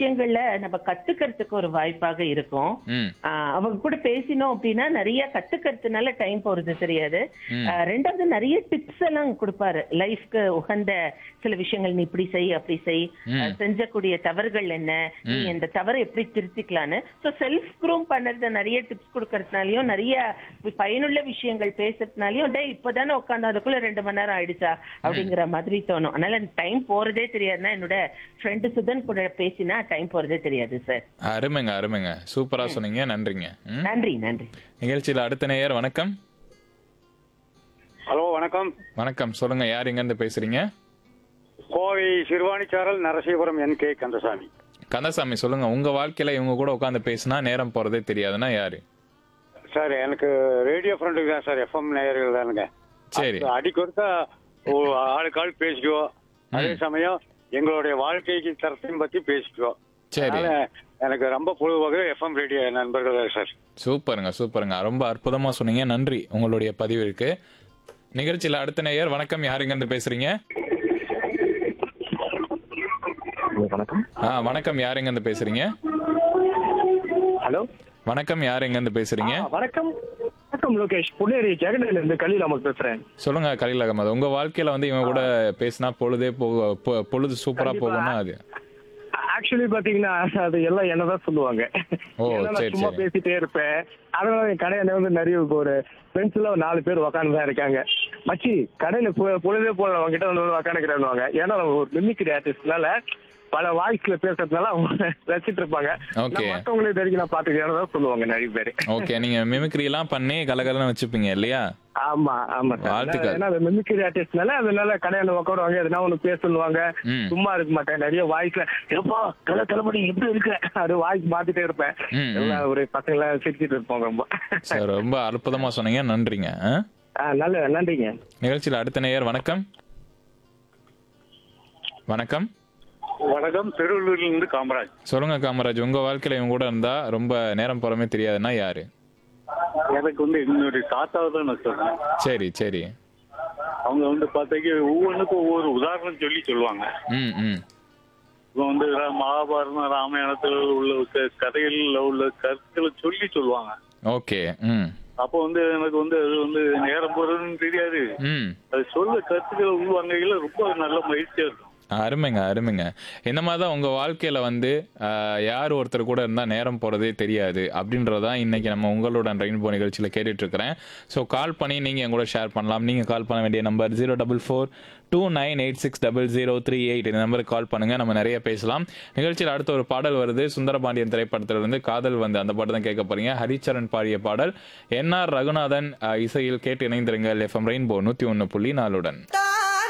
விஷயங்கள்ல நம்ம கத்துக்கிறதுக்கு ஒரு வாய்ப்பாக இருக்கும் ம் ஆஹ் அவங்க கூட பேசினோம் அப்படின்னா நிறைய கத்துக்கிறதுனால டைம் போறது தெரியாது ம். ஆஹ் ரெண்டாவது நிறைய டிப்ஸ் எல்லாம் கொடுப்பாரு லைஃப்க்கு உகந்த சில விஷயங்கள் நீ இப்படி செய் அப்படி செய் ம். ஆஹ் செஞ்சக்கூடிய தவறுகள் என்ன நீ இந்த தவறை எப்படி திருத்திக்கலான்னு ஸோ செல்ஃப் க்ரூம் பண்ணுறது நிறைய டிப்ஸ் கொடுக்கறதுனாலயும் நிறைய பயனுள்ள விஷயங்கள் பேசுறதுனாலயும் டே இப்பதானே உட்காந்து அதுக்குள்ள ரெண்டு மணி நேரம் ஆயிடுச்சா அப்படிங்கிற மாதிரி தோணும் அதனால டைம் போறதே தெரியாதுன்னா என்னோட ஃப்ரெண்டு சுதன் கூட பேசினா டைம் போறதே தெரியாது சார் அருமைங்க அருமைங்க சூப்பரா சொன்னீங்க நன்றிங்க ம். நன்றி நன்றி நிகழ்ச்சியில் அடுத்த நேயர் வணக்கம் ஹலோ வணக்கம் வணக்கம் சொல்லுங்க யார் எங்க இருந்து பேசுறீங்க கோவை சிறுவாணிச்சாரல் நரசீபுரம் என் கே கந்தசாமி கந்தசாமி சொல்லுங்க உங்க வாழ்க்கையில இவங்க கூட உட்காந்து பேசினா நேரம் போறதே தெரியாதுன்னா யாரு சார் எனக்கு ரேடியோ ஃப்ரெண்டுக்கு தான் சார் எஃப்எம் நேயர்கள் தானுங்க சரி அது அடிக்கொருக்கா ஓ- ஆளுக்கு ஆள் பேசிக்குவோம் அதே சமயம் எங்களுடைய வாழ்க்கைக்கு தரத்தையும் பத்தி பேசிக்குவோம் சரி அதனால எனக்கு ரொம்ப பொழுதுவாக எஃப்எம் ரேடியோ நண்பர்கள் தான் சார் சூப்பருங்க சூப்பருங்க ரொம்ப அற்புதமா சொன்னீங்க நன்றி உங்களுடைய பதிவிற்கு நிகழ்ச்சியில அடுத்த நேயர் வணக்கம் யாருங்க இருந்து பேசுறீங்க வணக்கம் ஆ வணக்கம் யாருங்க இருந்து பேசுறீங்க ஹலோ வணக்கம் யார் எங்க இருந்து பேசுறீங்க வணக்கம் வணக்கம் லோகேஷ் புனேரி ஜெகனில இருந்து கலில் அமர் பேசுறேன் சொல்லுங்க கலீல் அகமது உங்க வாழ்க்கையில வந்து இவங்க கூட பேசினா பொழுதே போக பொ- பொழுது சூப்பரா போகும்னா அது ஆக்சுவலி பாத்தீங்கன்னா அது எல்லாம் என்னதான் சொல்லுவாங்க ஓ, ஏன்னா நான் சரி, சும்மா சரி. பேசிட்டே இருப்பேன் அதனால என் கடையில வந்து நிறைய ஒரு ஃப்ரெண்ட்ஸ்ல ஒரு நாலு பேர் உக்காந்து தான் இருக்காங்க மச்சி கடையில பொ- பொழுதே போல அவங்க கிட்ட வந்து உக்காந்துக்கிறாங்க ஏன்னா அவங்க ஒரு மிமிக்ரி ஆர்டிஸ்ட்னால பல வாய்ஸ்ல பேசுறதுனால அவங்க ரசிச்சிட்டு இருப்பாங்க Okay. நான் மத்தவங்களே தெரிஞ்சு நான் பாத்துக்கிறேன் தான் சொல்லுவாங்க நிறைய பேர் ஓகே நீங்க மிமிக்ரி எல்லாம் பண்ணி கலகலன்னு வச்சுப்பீங்க இல்லையா ஆமா ஆமா சார் வாழ்த்துக்கள். ஏன்னா மிமிக்ரி ஆர்டிஸ்ட்னால அதனால கடையில உட்காருவாங்க எதனா ஒண்ணு பேச சொல்லுவாங்க ம். சும்மா இருக்க மாட்டேன் நிறைய வாய்ஸ்ல எப்பா தலை தலைமுடி எப்படி இருக்க அது வாய்ஸ் மாத்திட்டே இருப்பேன் ம், ம். எல்லாம் ஒரு பசங்க எல்லாம் சிரிச்சிட்டு இருப்போம் ரொம்ப சார் ரொம்ப அற்புதமா சொன்னீங்க நன்றிங்க ஆ? ஆ, நல்ல நன்றிங்க நிகழ்ச்சியில் அடுத்த நேயர் வணக்கம் வணக்கம் வணக்கம் திருவள்ளூர்ல இருந்து காமராஜ் சொல்லுங்க காமராஜ் உங்க வாழ்க்கையில இவங்க கூட இருந்தா ரொம்ப நேரம் போறமே தெரியாதுன்னா யாரு எனக்கு வந்து என்னுடைய தாத்தாவை தான் நான் சொல்றேன் சரி சரி அவங்க வந்து பார்த்தீங்க ஒவ்வொன்றுக்கும் ஒவ்வொரு உதாரணம் சொல்லி சொல்லுவாங்க ம் ம் இப்போ வந்து ரா- மகாபாரதம் ராமாயணத்துல உள்ள க- கதைகள்ல உள்ள கருத்துக்களை சொல்லி சொல்லுவாங்க ஓகே ம் அப்போ வந்து எனக்கு வந்து அது வந்து நேரம் போறதுன்னு தெரியாது ம் அது சொல்ல கருத்துக்களை உள்வாங்கையில ரொம்ப நல்ல மகிழ்ச்சியா இருக்கும் அருமைங்க அருமைங்க இந்த மாதிரி தான் உங்கள் வாழ்க்கையில் வந்து ஆஹ், யார் ஒருத்தர் கூட இருந்தால் நேரம் போகிறதே தெரியாது அப்படின்றதான் இன்னைக்கு நம்ம உங்களோட ரெயின்போ நிகழ்ச்சியில் கேட்டுட்டு இருக்கிறேன் ஸோ கால் பண்ணி நீங்கள் என் கூட ஷேர் பண்ணலாம் நீங்கள் கால் பண்ண வேண்டிய number zero double four two nine eight six double zero three eight இந்த நம்பருக்கு கால் பண்ணுங்கள் நம்ம நிறைய பேசலாம் நிகழ்ச்சியில் அடுத்த ஒரு பாடல் வருது சுந்தரபாண்டியன் திரைப்படத்திலிருந்து காதல் வந்து அந்த பாட்டு தான் கேட்க போறீங்க ஹரிச்சரன் பாடிய பாடல் என்ஆர் ரகுநாதன் ஆஹ், இசையில் கேட்டு இணைந்திருங்கள் எஃப்எம் ரெயின்போ நூற்றி ஒன்று புள்ளி நாலுடன்